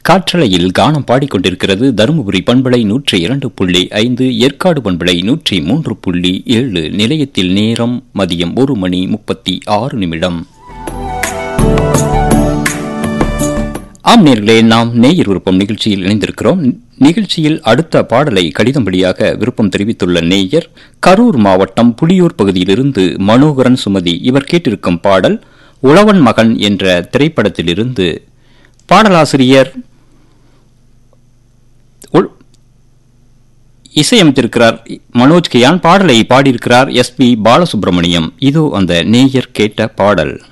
காற்றலையில் கானம் பாடிக்கொண்டிருக்கிறது தருமபுரி பண்பலை நூற்றி இரண்டு புள்ளி ஐந்து ஏற்காடு பண்பலை நூற்றி மூன்று புள்ளி ஏழு நிலையத்தில் நேரம் மதியம் ஒரு மணி முப்பத்தி ஆறு நிமிடம் ஆம் நேர்களே நாம் நேயர் விருப்பம் நிகழ்ச்சியில் இணைந்திருக்கிறோம் நிகழ்ச்சியில் அடுத்த பாடலை கடிதம் வழியாக விருப்பம் தெரிவித்துள்ள நேயர் கரூர் மாவட்டம் புலியூர் பகுதியிலிருந்து மனோகரன் சுமதி இவர் கேட்டிருக்கும் பாடல் உழவன் மகன் என்ற திரைப்படத்திலிருந்து பாடலாசிரியர் உள்- இசையமைத்திருக்கிறார் மனோஜ் கியான் பாடலை பாடியிருக்கிறார் எஸ் பி பாலசுப்ரமணியம் இதோ அந்த நேயர் கேட்ட பாடல்